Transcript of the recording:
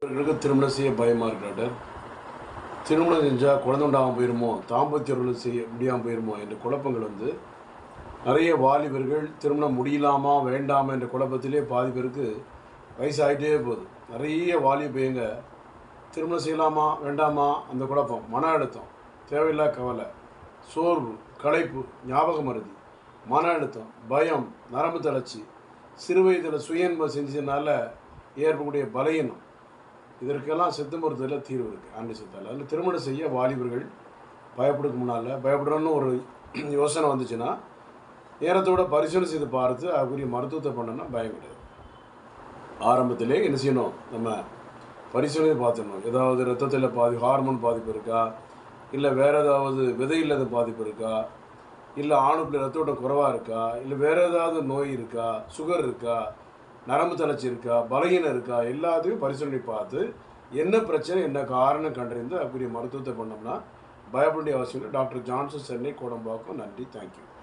இவர்களுக்கு திருமணம் செய்ய பயமாக இருக்கு டாக்டர் திருமணம் செஞ்சால் குழந்தை உண்டாகாமல் போயிருமோ தாம்பத்திய உறவு செய்ய முடியாமல் போயிருமோ என்ற குழப்பங்கள் வந்து நிறைய வாலிபர்கள் திருமணம் முடியலாமா வேண்டாமா என்ற குழப்பத்திலே பாதி பேருக்கு வயசாகிட்டே போகுது நிறைய வாலிப பையங்க திருமணம் செய்யலாமா வேண்டாமா அந்த குழப்பம் மன அழுத்தம் தேவையில்லா கவலை சோர்வு களைப்பு ஞாபக மருதி மன அழுத்தம் பயம் நரம்பு தளர்ச்சி சிறு வயதில் சுய இன்பம் செஞ்சதுனால ஏற்படக்கூடிய பலகீனம் இதற்கெல்லாம் சித்த மருத்துவத்தில் தீர்வு இருக்குது ஆண்டி சித்தால் அதில் திருமணம் செய்ய வாலிபர்கள் பயப்படுறதுக்கு முன்னால் பயப்படுறோன்னு ஒரு யோசனை வந்துச்சுன்னா நேரத்தோட பரிசோதனை செய்து பார்த்து அதுக்குரிய மருத்துவத்தை பண்ணோன்னா பயம் கிடையாது ஆரம்பத்திலே என்ன செய்யணும் நம்ம பரிசோதனை பார்த்துடணும் ஏதாவது ரத்தத்தில் பாதி ஹார்மோன் பாதிப்பு இருக்கா இல்லை வேறு ஏதாவது விதையில் எதுவும் பாதிப்பு இருக்கா இல்லை ஆணுப்பில் ரத்த ஓட்டம் குறைவாக இருக்கா இல்லை வேறு ஏதாவது நோய் இருக்கா சுகர் இருக்கா நரம்பு தளர்ச்சி இருக்கா பலகீனம் இருக்கா எல்லாத்தையும் பரிசோதனை பார்த்து என்ன பிரச்சனை என்ன காரணம் கண்டறிந்து அதுக்குரிய மருத்துவத்தை பண்ணோம்னா பயப்பட வேண்டிய அவசியம் இல்லை டாக்டர் ஜான்சன் சென்னை கோடம்பாக்கம் நன்றி தேங்க்யூ